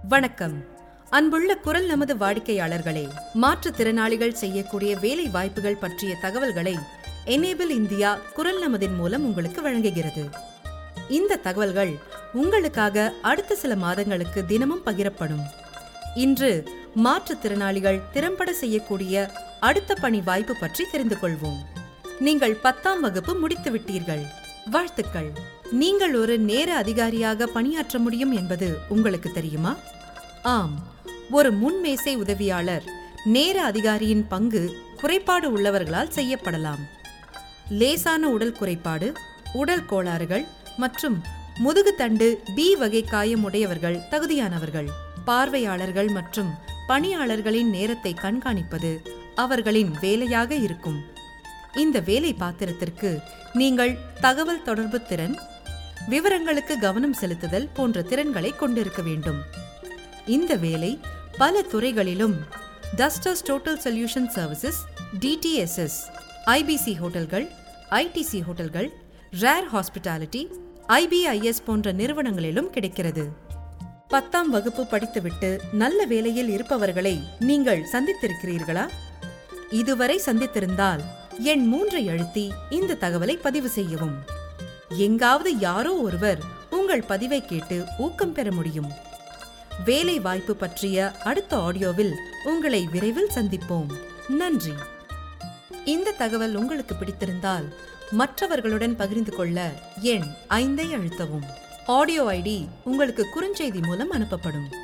வணக்கம் அன்புள்ள குரல் நமது வாடிக்கையாளர்களே மாற்றுத்திறனாளிகள் செய்யக்கூடிய வேலை வாய்ப்புகள் பற்றிய தகவல்களை எனேபிள் இந்தியா குரல் நமதின் மூலம் உங்களுக்கு வழங்குகிறது இந்த தகவல்கள் உங்களுக்காக அடுத்த சில மாதங்களுக்கு தினமும் பகிரப்படும் இன்று மாற்றுத்திறனாளிகள் திறம்பட செய்யக்கூடிய அடுத்த பணி வாய்ப்பு பற்றி தெரிந்து கொள்வோம் நீங்கள் பத்தாம் வகுப்பு முடித்து விட்டீர்கள் வாழ்த்துக்கள் நீங்கள் ஒரு நேர அதிகாரியாக பணியாற்ற முடியும் என்பது உங்களுக்கு தெரியுமா ஆம் ஒரு முன்மேசை உதவியாளர் நேர அதிகாரியின் பங்கு குறைபாடு உள்ளவர்களால் செய்யப்படலாம் லேசான உடல் குறைபாடு உடல் கோளாறுகள் மற்றும் முதுகுத்தண்டு பி வகை காயம் உடையவர்கள் தகுதியானவர்கள் பார்வையாளர்கள் மற்றும் பணியாளர்களின் நேரத்தை கண்காணிப்பது அவர்களின் வேலையாக இருக்கும் இந்த வேலை பாத்திரத்திற்கு நீங்கள் தகவல் தொடர்பு திறன் விவரங்களுக்கு கவனம் செலுத்துதல் போன்ற திறன்களை கொண்டிருக்க வேண்டும் இந்த வேலை பல துறைகளிலும் dusters total solution services TDSS IBC ஹோட்டல்கள் ஐடிசி ஹோட்டல்கள் ரேர் ஹாஸ்பிட்டாலிட்டி ஐபிஐஎஸ் போன்ற நிறுவனங்களிலும் கிடைக்கிறது பத்தாம் வகுப்பு படித்துவிட்டு நல்ல வேலையில் இருப்பவர்களை நீங்கள் சந்தித்திருக்கிறீர்களா இதுவரை சந்தித்திருந்தால் எண் மூன்றை அழுத்தி இந்த தகவலை பதிவு செய்யவும் எங்காவது யாரோ ஒருவர் உங்கள் பதிவை கேட்டு ஊக்கம் பெற முடியும் வேலை வாய்ப்பு பற்றிய அடுத்த ஆடியோவில் உங்களை விரைவில் சந்திப்போம் நன்றி இந்த தகவல் உங்களுக்கு பிடித்திருந்தால் மற்றவர்களுடன் பகிர்ந்து கொள்ள எண் ஐந்தை அழுத்தவும் ஆடியோ ஐடி உங்களுக்கு குறுஞ்செய்தி மூலம் அனுப்பப்படும்